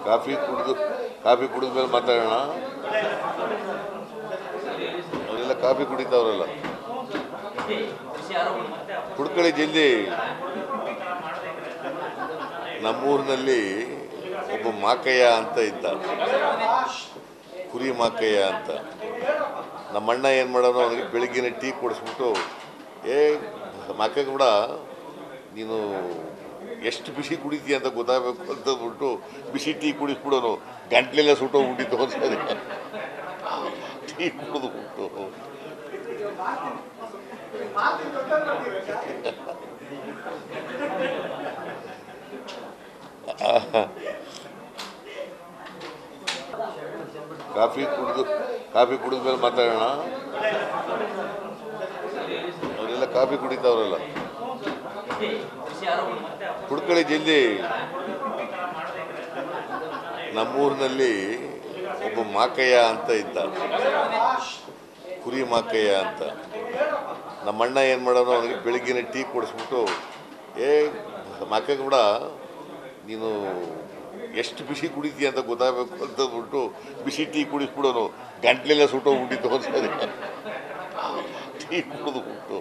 coffee ಕುಡಿದು coffee ಕುಡಿದ ಮೇಲೆ ಮಾತಾಡೋಣ ಅವರೆಲ್ಲ ಕಾಫಿ ಕುಡಿತಾವ್ರಲ್ಲ ಕುಡ್ಕೊಳ್ಳಿ ಜಲ್ದಿ ನಮ್ಮೂರಿನಲ್ಲಿ ಒಬ್ಬ ಮಾಕಯ್ಯ ಅಂತ ಇದ್ದ ಕುರಿ ಮಾಕಯ್ಯ ಅಂತ ನಮ್ಮಣ್ಣ ಏನು ಮಾಡೋನು ಅವನಿಗೆ ಬೆಳಿಗ್ಗೆನೆ ಟೀ ಕೊಡಿಸ್ಬಿಟ್ಟು ಏ ಮಾಕಯ್ಯ ಕೂಡ ನೀನು ಎಷ್ಟು ಬಿಸಿ ಕುಡಿತೀಯ ಅಂತ ಗೊತ್ತಾಗಬೇಕು ಅಂತ ಬಿಟ್ಟು ಬಿಸಿ ಟೀ ಕುಡಿಸ್ಬಿಡೋನು ಗಂಟ್ಲೆಲ್ಲ ಸುಟ್ಟೋಗ್ಬಿಟ್ಟಿತ್ತು ಒಂದ್ಸರಿ ಟೀ ಕುಡಿದ್ಬಿಟ್ಟು ಕಾಫಿ ಕುಡಿದು ಕಾಫಿ ಕುಡಿದ ಮೇಲೆ ಮಾತಾಡೋಣ ಅವರೆಲ್ಲ ಕಾಫಿ ಕುಡಿತಾವ್ರಲ್ಲ ಕುಡ್ಕೊಳ್ಳಿ ಜಲ್ದಿ ನಮ್ಮೂರಿನಲ್ಲಿ ಒಬ್ಬ ಮಾಕಯ್ಯ ಅಂತ ಇದ್ದ ಕುರಿ ಮಾಕಯ್ಯ ಅಂತ ನಮ್ಮಣ್ಣ ಏನು ಮಾಡೋನು ಅವನಿಗೆ ಬೆಳಿಗ್ಗೆನೆ ಟೀ ಕೊಡಿಸ್ಬಿಟ್ಟು ಏ ಮಾಕಯ್ಯ ಕೂಡ ನೀನು ಎಷ್ಟು ಬಿಸಿ ಕುಡಿತೀಯ ಅಂತ ಗೊತ್ತಾಗಬೇಕು ಅಂತ ಬಿಟ್ಟು ಬಿಸಿ ಟೀ ಕುಡಿಸ್ಬಿಡೋನು ಗಂಟ್ಲೆಲ್ಲ ಸುಟ್ಟೋಗ್ಬಿಟ್ಟಿತ್ತು ಒಂದ್ಸರಿ ಟೀ ಕುಡಿದ್ಬಿಟ್ಟು